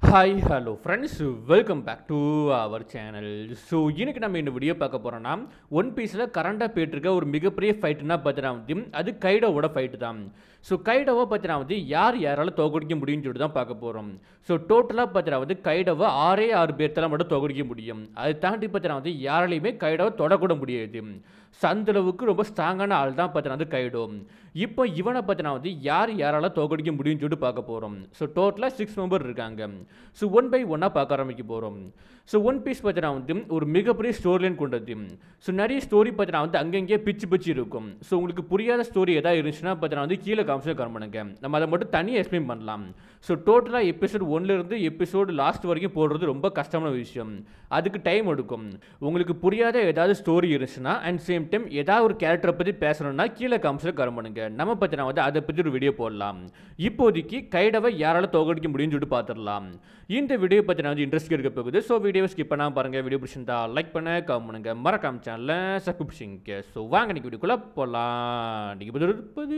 hi hello friends welcome back to our channel so இன்னைக்கு நம்ம இந்த வீடியோ பார்க்க போகிறோம்னா ஒன் பீஸில் கரண்டாக போயிட்டுருக்க ஒரு மிகப்பெரிய ஃபைட்டுனா பார்த்தீங்கன்னா வந்து அது கைடோவோட ஃபைட்டு தான் ஸோ கைடோவை பார்த்தீங்கன்னா வந்து யார் யாரால தோக்கடிக்க முடியும்னு சொல்லிட்டு தான் பார்க்க போகிறோம் ஸோ டோட்டலாக பார்த்தீங்கன்னா வந்து கைடோவை ஆறே ஆறு பேர்த்தால மட்டும் தோக்கடிக்க முடியும் அதை தாண்டி பார்த்தீங்கன்னா வந்து யாராலையுமே கைடோவை தொடக்கூட முடியாது ஸோ அந்த அளவுக்கு ரொம்ப ஸ்ட்ராங்கான ஆள் தான் பார்த்தீங்கன்னா வந்து கைடோ இப்போ இவனை பார்த்தீங்கன்னா வந்து யார் யாரால தோக்கடிக்க முடியும்னு சொல்லிட்டு பார்க்க போகிறோம் ஸோ டோட்டலாக சிக்ஸ் மெம்பர் இருக்காங்க ஸோ ஒன் பை ஒன்னாக பார்க்க ஆரம்பிக்க போகிறோம் ஸோ ஒன் பீஸ் பார்த்தீங்கன்னா வந்து ஒரு மிகப்பெரிய ஸ்டோரிலைன் கொண்டது ஸோ நிறைய ஸ்டோரி பார்த்தீங்கன்னா வந்து அங்கங்கே பிச்சு பிச்சு இருக்கும் ஸோ உங்களுக்கு புரியாத ஸ்டோரி எதாவது இருந்துச்சுன்னா பார்த்தீங்கன்னா வந்து கீழே காமிச்சு பண்ணுங்க நம்ம அதை மட்டும் தனியாக எக்ஸ்பிளைன் பண்ணலாம் ஸோ டோட்டலாக எபிசோட் ஒன்லேருந்து எபிசோடு லாஸ்ட் வரைக்கும் போடுறது ரொம்ப கஷ்டமான விஷயம் அதுக்கு டைம் எடுக்கும் உங்களுக்கு புரியாத ஏதாவது ஸ்டோரி இருந்துச்சுன்னா அண்ட் சேம் டைம் ஏதாவது ஒரு கேரக்டரை பற்றி பேசணும்னா கீழே காமிச்சு கரம் பண்ணுங்க நம்ம பார்த்தீங்கன்னா வந்து அதை பற்றி ஒரு வீடியோ போடலாம் இப்போதைக்கு கைடவை யாரால தோக்கடிக்க முடியும்னு சொல்லிட்டு பார்த்துடலாம் இந்த வீடியோ பற்றி நான் வந்து இன்ட்ரெஸ்ட் இருக்க போகுது ஸோ வீடியோ ஸ்கிப் பண்ணாமல் பாருங்கள் வீடியோ பிடிச்சிருந்தா லைக் பண்ண கமெண்ட் பண்ணுங்க மறக்காம சேனலில் சப்ஸ்கிரைப் செய்யுங்க ஸோ வாங்க இன்னைக்கு வீடியோக்குள்ளே போகலாம் நீங்கள் பதில் இருப்பது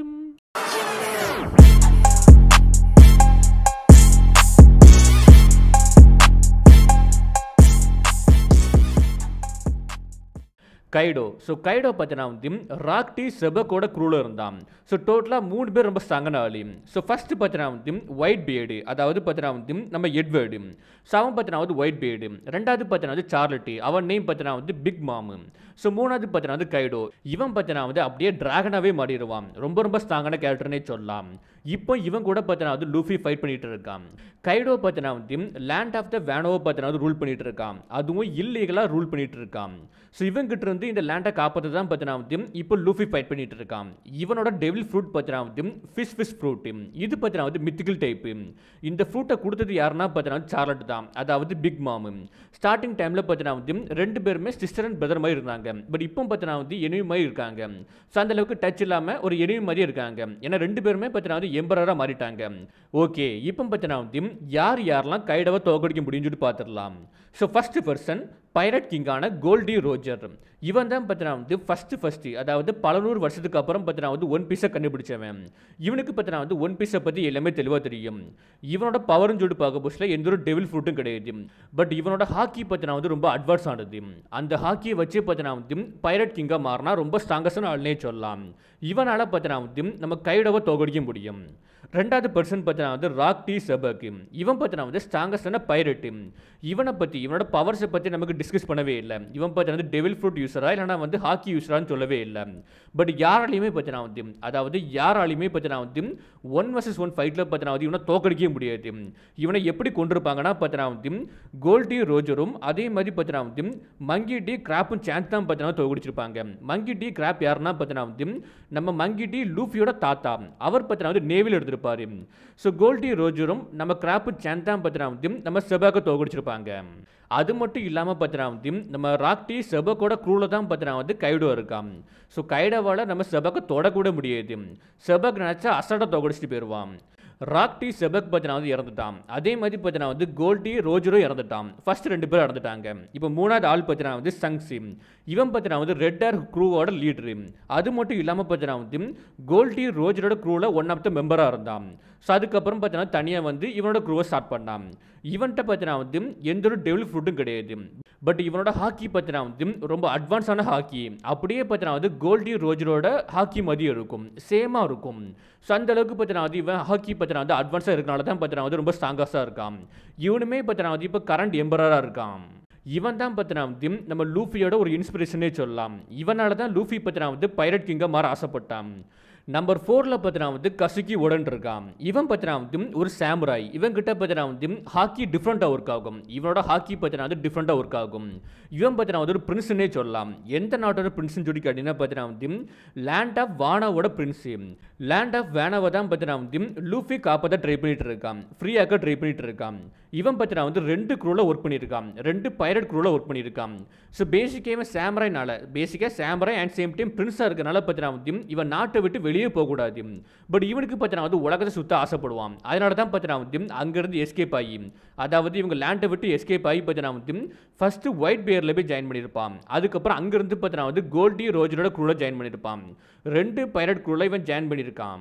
கைடோ ஸோ கைடோ பார்த்தீங்கன்னா வந்து ராக்டி செபக்கோட குரூவில் இருந்தான் ஸோ டோட்டலாக மூணு பேர் ரொம்ப ஸ்ட்ராங்கான ஆளி ஸோ ஃபஸ்ட்டு பார்த்தீங்கன்னா வந்து ஒயிட் பியர்டு அதாவது பார்த்தீங்கன்னா வந்து நம்ம எட்வேர்டு ஸோ அவன் பார்த்தீங்கன்னா வந்து ஒயிட் பியர்டு ரெண்டாவது பார்த்தீங்கன்னா வந்து சார்லட்டி அவன் நேம் பார்த்தீங்கன்னா வந்து பிக் மாமு ஸோ மூணாவது பார்த்தீங்கன்னா வந்து கைடோ இவன் பார்த்தீங்கன்னா வந்து அப்படியே டிராகனாகவே மாறிடுவான் ரொம்ப ரொம்ப ஸ்ட்ராங்கான கேரக்டர்னே சொல்லலாம் இப்போ இவன் கூட பார்த்தீங்கன்னா வந்து லூஃபி ஃபைட் பண்ணிட்டு இருக்கான் கைடோ பார்த்தீங்கன்னா வந்து லேண்ட் ஆஃப் த வேனோவை பார்த்தீங்கன்னா வந்து ரூல் பண்ணிட்டு இருக்கான் அதுவும் இல்லீகலாக ரூல் பண்ணிட்டு இருக்கான் ஸோ இவங்கிட்ட இருந்து இந்த லேண்டை காப்பாற்ற தான் பார்த்தீங்கன்னா வந்து இப்போ லூஃபி ஃபைட் பண்ணிட்டு இருக்கான் இவனோட டெவில் ஃப்ரூட் பார்த்தீங்கன்னா வந்து ஃபிஷ் ஃபிஷ் ஃப்ரூட் இது பார்த்தீங்கன்னா வந்து மித்திக்கல் டைப்பு இந்த ஃப்ரூட்டை கொடுத்தது யாருன்னா பார்த்தீங்கன்னா சார்லட் தான் அதாவது பிக் மாமு ஸ்டார்டிங் டைமில் பார்த்தீங்கன்னா வந்து ரெண்டு பேருமே சிஸ்டர் அண்ட் பிரதர் மாதிரி இருந்தாங்க பட் இப்போ பார்த்தீங்கன்னா வந்து எனிமி மாதிரி இருக்காங்க ஸோ அந்த அளவுக்கு டச் இல்லாமல் ஒரு எனிமி மாதிரி இருக்காங்க ஏன்னா ரெண்டு பேருமே பார்த்தீங்கன்னா வந்து எம்பரராக மாறிட்டாங்க ஓகே இப்போ பார்த்தீங்கன்னா வந்து யார் யாரெல்லாம் கைடவை தோக்கடிக்க முடியும்னு சொல்லிட்டு பார்த்துடலாம் ஸோ ஃபர்ஸ்ட் பர்சன் பைரட் கிங்கான கோல்டி ரோஜர் இவன் தான் பார்த்தீங்கன்னா வந்து ஃபஸ்ட்டு ஃபஸ்ட்டு அதாவது பல நூறு வருஷத்துக்கு அப்புறம் பார்த்தீங்கன்னா வந்து ஒன் பீஸை கண்டுபிடிச்சவன் இவனுக்கு பார்த்தீங்கன்னா வந்து ஒன் பீஸை பற்றி எல்லாமே தெளிவாக தெரியும் இவனோட பவர்னு சொல்லிட்டு பார்க்க போஸ்டில் எந்த ஒரு டெவில் ஃப்ரூட்டும் கிடையாது பட் இவனோட ஹாக்கி பார்த்தீங்கன்னா வந்து ரொம்ப அட்வான்ஸ் ஆனது அந்த ஹாக்கியை வச்சு பார்த்தீங்கன்னா வந்து பைரட் கிங்காக மாறினா ரொம்ப ஸ்ட்ராங்கஸ்டான ஆள்னே சொல்லலாம் இவனால் பார்த்தீங்கன்னா வந்து நம்ம கைடவை தோக்கடிக்க முடியும் ரெண்டாவது பர்சன் பார்த்தீங்கன்னா வந்து ராக் டி சபக் இவன் பார்த்தீங்கன்னா வந்து ஸ்ட்ராங்கஸ்டான பைரட்டு இவனை பற்றி இவனோட பவர்ஸை பற்றி நமக்கு டிஸ்கஸ் பண்ணவே இல்லை இவன் பார்த்தீங்கன்னா வந்து டெவில் ஃப்ரூட் யூஸரா இல்லைனா வந்து ஹாக்கி யூஸரான்னு சொல்லவே இல்லை பட் யாராலையுமே பார்த்தீங்கன்னா வந்து அதாவது யாராலையுமே பார்த்தீங்கன்னா வந்து ஒன் வர்சஸ் ஒன் ஃபைட்டில் பார்த்தீங்கன்னா வந்து இவனை தோக்கடிக்கவே முடியாது இவனை எப்படி கொண்டிருப்பாங்கன்னா பார்த்தீங்கன்னா வந்து கோல்டி ரோஜரும் அதே மாதிரி பார்த்தீங்கன்னா வந்து மங்கி டி கிராப்பும் சான்ஸ் தான் பார்த்தீங்கன்னா தோக்கடிச்சிருப்பாங்க மங்கி டி கிராப் யாருன்னா பார்த்தீங்கன்னா வந்து நம்ம மங்கி டி லூஃபியோட தாத்தா அவர் பார்த்தீங்கன்னா வந்து நேவில் எடுத்திருப்பாரு ஸோ கோல்டி ரோஜரும் நம்ம கிராப்பு சான்ஸ் தான் பார்த்தீங்கன்னா வந்து நம்ம செபாக்க தோக்கடிச்சிருப்பாங்க அது மட்டும் இல்லாமல் பார்த்தீங்கன்னா வந்து நம்ம ராக்டி செபக்கோட க்ரூவில் தான் பார்த்தீங்கன்னா வந்து கைடோ இருக்கான் ஸோ கைடோவால் நம்ம செபக்கை தொடக்கூட முடியாது செபக் நினச்சா அசால்ட்டாக தோக்கடிச்சிட்டு போயிடுவான் ராக்டி செபக் பார்த்தீங்கன்னா வந்து இறந்துட்டான் அதே மாதிரி பார்த்தீங்கன்னா வந்து கோல்டி ரோஜரும் இறந்துட்டான் ஃபர்ஸ்ட் ரெண்டு பேரும் இறந்துட்டாங்க இப்போ மூணாவது ஆள் பார்த்தீங்கன்னா வந்து சங்ஸி இவன் பார்த்தீங்கன்னா வந்து ரெட் ஆர் க்ரூவோட லீடரு அது மட்டும் இல்லாமல் பார்த்தீங்கன்னா வந்து கோல்டி ரோஜரோட க்ரூவில் ஒன் ஆஃப் த மெம்பராக இருந்தான் ஸோ அதுக்கப்புறம் பார்த்தீங்கன்னா தனியாக வந்து இவனோட க்ரூவை ஸ்டார்ட் பண்ணான் இவன்கிட்ட பார்த்தீங்கன்னா வந்து எந்த ஒரு டெவலப் ஃபுட்டும் கிடையாது பட் இவனோட ஹாக்கி பார்த்தீங்கன்னா வந்து ரொம்ப அட்வான்ஸான ஹாக்கி அப்படியே பார்த்தீங்கன்னா வந்து கோல்டி ரோஜரோட ஹாக்கி மதியம் இருக்கும் சேமாக இருக்கும் ஸோ அந்த அளவுக்கு பார்த்தீங்கன்னா வந்து இவன் ஹாக்கி பார்த்தீங்கன்னா வந்து அட்வான்ஸாக இருக்கனால தான் பார்த்தீங்கன்னா வந்து ரொம்ப ஸ்ட்ராங்கஸாக இருக்கான் இவனுமே பார்த்தீங்கன்னா வந்து இப்போ கரண்ட் எம்பரராக இருக்கான் இவன் தான் பார்த்தீங்கன்னா வந்து நம்ம லூஃபியோட ஒரு இன்ஸ்பிரேஷனே சொல்லலாம் இவனால தான் லூஃபி பார்த்தீங்கன்னா வந்து பைரட் கிங்காக மாற ஆசைப்பட்டான் நம்பர் ஃபோரில் பார்த்தீங்கன்னா வந்து கசுக்கி உடன் இருக்கான் இவன் பார்த்தீங்கன்னா வந்து ஒரு சாமுராய் இவன் கிட்ட பார்த்தீங்கன்னா வந்து ஹாக்கி டிஃப்ரெண்ட்டாக ஒர்க் ஆகும் இவனோட ஹாக்கி பார்த்தீங்கன்னா வந்து டிஃப்ரெண்ட்டாக ஒர்க் ஆகும் இவன் பார்த்தீங்கன்னா வந்து ஒரு பிரின்ஸ்னே சொல்லலாம் எந்த நாட்டோட பிரின்ஸ்னு சொல்லி கேட்டீங்கன்னா பார்த்தீங்கன்னா வந்து லேண்ட் ஆஃப் வானாவோட பிரின்ஸு லேண்ட் ஆஃப் வேனாவை தான் பார்த்தீங்கன்னா வந்து லூஃபி காப்பாற்ற ட்ரை பண்ணிட்டு இருக்கான் ஃப்ரீயாக்க ட்ரை பண்ணிட்டு இருக்கான் இவன் பார்த்தீங்கன்னா வந்து ரெண்டு க்ரூவில் ஒர்க் பண்ணியிருக்கான் ரெண்டு பைரட் க்ரூவில் ஒர்க் பண்ணியிருக்கான் ஸோ பேசிக்காக இவன் சாமராய்னால பேசிக்காக சாமராய் அண்ட் சேம் டைம் பிரின்ஸாக இருக்கனால பார்த்தீங்கன்னா வந்து இவன் நாட்டை விட்டு வெளியே போகக்கூடாது பட் இவனுக்கு பார்த்தீங்கன்னா வந்து உலகத்தை சுத்த ஆசைப்படுவான் அதனால தான் பார்த்தீங்கன்னா வந்து அங்கேருந்து எஸ்கேப் ஆகி அதாவது இவங்க லேண்டை விட்டு எஸ்கேப் ஆகி பார்த்தீங்கன்னா வந்து ஃபஸ்ட்டு ஒயிட் பியரில் போய் ஜாயின் பண்ணியிருப்பான் அதுக்கப்புறம் அங்கேருந்து பார்த்தீங்கன்னா வந்து கோல்டி ரோஜரோட க்ரூவில் ஜாயின் பண்ணியிருப்பான் ரெண்டு பைரட் க்ரூவில் இவன் ஜாயின் பண்ணியிருக்கான்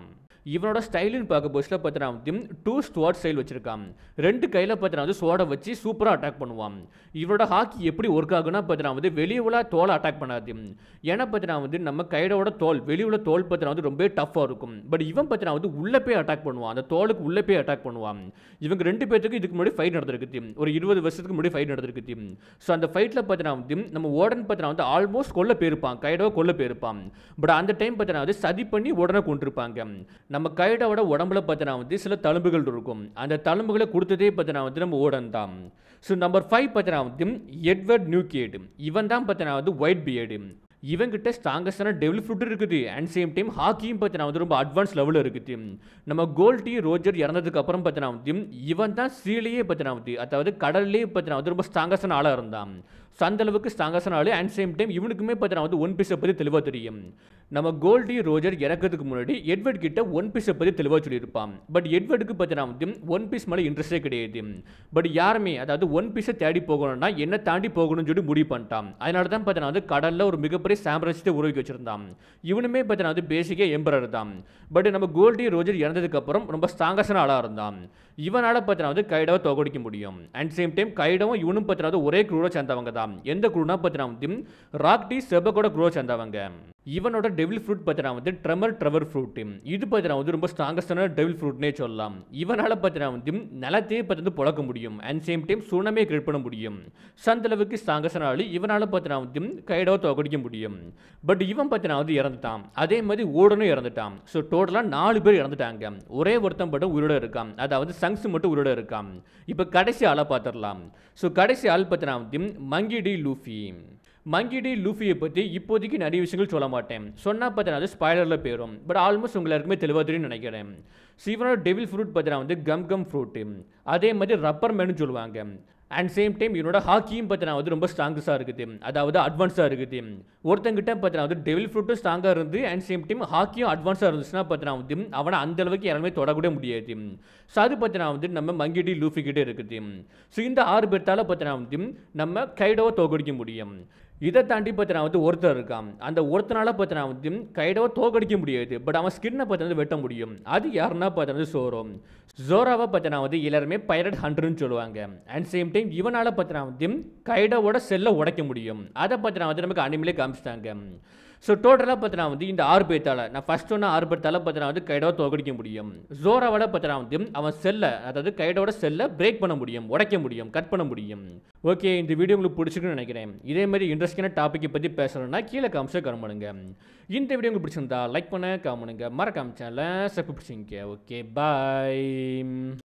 இவனோட ஸ்டைலுன்னு பார்க்க போஸ்ட்டில் பார்த்தீங்கன்னா வந்து டூ ஸ்வாட் ஸ்டைல் வச்சிருக்கான் ரெண்டு கையில் பார்த்தீங்கன்னா வந்து ஸ்வாடை வச்சு சூப்பராக அட்டாக் பண்ணுவான் இவனோட ஹாக்கி எப்படி ஒர்க் ஆகுனா பார்த்தீங்கன்னா வந்து வெளியே உள்ள தோலை அட்டாக் பண்ணாது ஏன்னா பார்த்தீங்கன்னா வந்து நம்ம கைடோட தோல் வெளியே உள்ள தோல் பார்த்தீங்கன்னா வந்து ரொம்ப டஃப்பாக இருக்கும் பட் இவன் பார்த்தீங்கன்னா வந்து உள்ளே போய் அட்டாக் பண்ணுவான் அந்த தோலுக்கு உள்ளே போய் அட்டாக் பண்ணுவான் இவங்க ரெண்டு பேர்த்துக்கு இதுக்கு முன்னாடி ஃபைட் நடந்திருக்கு ஒரு இருபது வருஷத்துக்கு முன்னாடி ஃபைட் நடந்திருக்கு ஸோ அந்த ஃபைட்டில் பார்த்தீங்கன்னா வந்து நம்ம ஓடன் பார்த்தீங்கன்னா வந்து ஆல்மோஸ்ட் கொல்ல போயிருப்பான் கைடோ கொல்ல போயிருப்பான் பட் அந்த டைம் பார்த்தீங்கன்னா வந்து சதி பண்ணி உடனே கொண்டிருப்பாங்க நம்ம கைடோட உடம்புல பார்த்தீங்கன்னா வந்து சில தழும்புகள் இருக்கும் அந்த தழும்புகளை கொடுத்ததே பார்த்தீங்கன்னா வந்து நம்ம ஓடன் தான் ஸோ நம்பர் ஃபைவ் பார்த்தீங்கன்னா வந்து எட்வர்ட் நியூகேட் இவன் தான் பார்த்தீங்கன்னா வந்து ஒயிட் பியர்டு இவங்கிட்ட ஸ்ட்ராங்கஸ்டான டெவல் ஃப்ரூட் இருக்குது அண்ட் சேம் டைம் ஹாக்கியும் பார்த்தீங்கன்னா வந்து ரொம்ப அட்வான்ஸ் லெவலில் இருக்குது நம்ம கோல்டி ரோஜர் இறந்ததுக்கு அப்புறம் பார்த்தீங்கன்னா வந்து இவன் தான் சீலையே பார்த்தீங்கன்னா வந்து அதாவது கடல்லேயே பார்த்தீங்கன்னா வந்து ரொம்ப ஸ்ட்ராங்கஸ்டான ஆளாக இருந்தான் ஸோ அந்த அளவுக்கு ஸ்ட்ராங்கஸ்டான ஆள் அண்ட் சேம் டைம் இவனுக்குமே பார்த்தீங்கன்னா வந்து ஒன் பீஸை பற்றி தெளிவாக தெரியும் நம்ம கோல்டி ரோஜர் இறக்கிறதுக்கு முன்னாடி எட்வர்ட் கிட்ட ஒன் பீஸை பற்றி தெளிவாக சொல்லியிருப்பான் பட் எட்வர்டுக்கு பார்த்தீங்கன்னா வந்து ஒன் பீஸ் மேலே இன்ட்ரெஸ்டே கிடையாது பட் யாருமே அதாவது ஒன் பீஸை தேடி போகணும்னா என்ன தாண்டி போகணும்னு சொல்லி முடிவு பண்ணிட்டான் அதனால தான் பார்த்தீங்கன்னா வந்து கடலில் ஒரு மிகப்பெரிய சாம்ராஜ்யத்தை உருவாக்கி வச்சிருந்தான் இவனுமே பார்த்தீங்கன்னா வந்து பேசிக்காக எம்பரர் தான் பட் நம்ம கோல்டி ரோஜர் இறந்ததுக்கு அப்புறம் ரொம்ப ஸ்ட்ராங்கஸ்டான ஆளாக இருந்தான் இவனால் பார்த்தீங்கன்னா வந்து கைடவை தோக்கடிக்க முடியும் அண்ட் சேம் டைம் கைடவும் இவனும் பார்த்தீங்கன்னா வந்து ஒரே குரூவை சேர்ந்தவங்க தான் எந்த குரூனா பார்த்தீங்கன்னா வந்து ராக்டி செபகோட குரூவை சேர்ந்தவங்க இவனோட டெவில் ஃப்ரூட் பார்த்தீங்கன்னா வந்து ட்ரெமர் ட்ரெவர் ஃப்ரூட் இது பார்த்தீங்கன்னா வந்து ரொம்ப ஸ்ட்ராங்கஸ்டான டெவில் ஃப்ரூட்னே சொல்லலாம் இவனால் பார்த்தீங்கன்னா வந்து நிலத்தையே பார்த்து புழக்க முடியும் and same time tsunami create பண்ண முடியும் ஸோ அந்த அளவுக்கு ஸ்ட்ராங்கஸ்டான ஆள் இவனால் பார்த்தீங்கன்னா வந்து கைடோ தோக்கடிக்க முடியும் பட் இவன் பார்த்தீங்கன்னா வந்து இறந்துட்டான் அதே மாதிரி ஓடனும் இறந்துட்டான் ஸோ டோட்டலாக நாலு பேர் இறந்துட்டாங்க ஒரே ஒருத்தன் மட்டும் உயிரோட இருக்கான் அதாவது சங்ஸ் மட்டும் உயிரோட இருக்கான் இப்போ கடைசி ஆளை பார்த்துடலாம் ஸோ கடைசி ஆள் பார்த்தீங்கன்னா வந்து monkey D Luffy monkey D லூஃபியை பற்றி இப்போதைக்கு நிறைய விஷயங்கள் சொல்ல மாட்டேன் சொன்னால் பார்த்தீங்கன்னா அது ஸ்பாய்லரில் போயிடும் பட் ஆல்மோஸ்ட் உங்க எல்லாருக்குமே தெளிவாக தெரியும்னு நினைக்கிறேன் ஸோ இவனோட டெவில் ஃப்ரூட் பார்த்தீங்கன்னா வந்து கம் கம் ஃப்ரூட்டு அதே மாதிரி ரப்பர் மேனு சொல்லுவாங்க அண்ட் சேம் டைம் இவனோட ஹாக்கியும் பார்த்தீங்கன்னா வந்து ரொம்ப ஸ்ட்ராங்கஸாக இருக்குது அதாவது அட்வான்ஸாக இருக்குது ஒருத்தங்கிட்ட பார்த்தீங்கன்னா வந்து டெவில் ஃப்ரூட்டும் ஸ்ட்ராங்காக இருந்து அண்ட் சேம் டைம் ஹாக்கியும் அட்வான்ஸாக இருந்துச்சுன்னா பார்த்தீங்கன்னா வந்து அவனை அந்த அளவுக்கு யாருமே தொடக்கூட முடியாது ஸோ அது பார்த்தீங்கன்னா வந்து நம்ம மங்கிடி லூஃபி கிட்டே இருக்குது ஸோ இந்த ஆறு பேர்த்தால பார்த்தீங்கன்னா வந்து நம்ம கைடோவை தோக்கடிக்க முடியும் இதை தாண்டி பார்த்தீங்கன்னா வந்து ஒருத்தர் இருக்கான் அந்த ஒருத்தனால பார்த்தீங்கன்னா வந்து கைடோவை தோக்கடிக்க முடியாது பட் அவன் ஸ்கின்னை பார்த்து வந்து வெட்ட முடியும் அது யாருன்னா பார்த்தீங்கன்னா சோரோ ஜோராவை பார்த்தீங்கன்னா வந்து எல்லாருமே பைரட் ஹண்ட்ருன்னு சொல்லுவாங்க அண்ட் சேம் டைம் இவனால் பார்த்தீங்கன்னா வந்து கைடோவோட செல்லை உடைக்க முடியும் அதை பார்த்தீங்கன்னா வந்து நமக்கு அனிமலே காமிச்சிட்டாங்க ஸோ டோட்டலாக பார்த்தீங்கன்னா வந்து இந்த ஆறு பேர்த்தால் நான் ஃபஸ்ட் ஒன்று ஆறு பேர்த்தால பார்த்தீங்கன்னா வந்து கைடோவை தோக்கடிக்க முடியும் ஜோராவோட பார்த்தீங்கன்னா வந்து அவன் செல்லை அதாவது கைடோட செல்லை பிரேக் பண்ண முடியும் உடைக்க முடியும் கட் பண்ண முடியும் ஓகே இந்த வீடியோ உங்களுக்கு பிடிச்சிருக்குன்னு நினைக்கிறேன் இதே மாதிரி இன்ட்ரெஸ்டிங்கான டாப்பிக்கை பற்றி பேசணும்னா கீழே காமிச்சா கமெண்ட்டுங்க இந்த வீடியோ உங்களுக்கு பிடிச்சிருந்தா லைக் பண்ண காமெண்ட்டுங்க மறக்காம சேனலை சப்ஸ்கிரைப் பண்ணிங்க ஓகே பாய்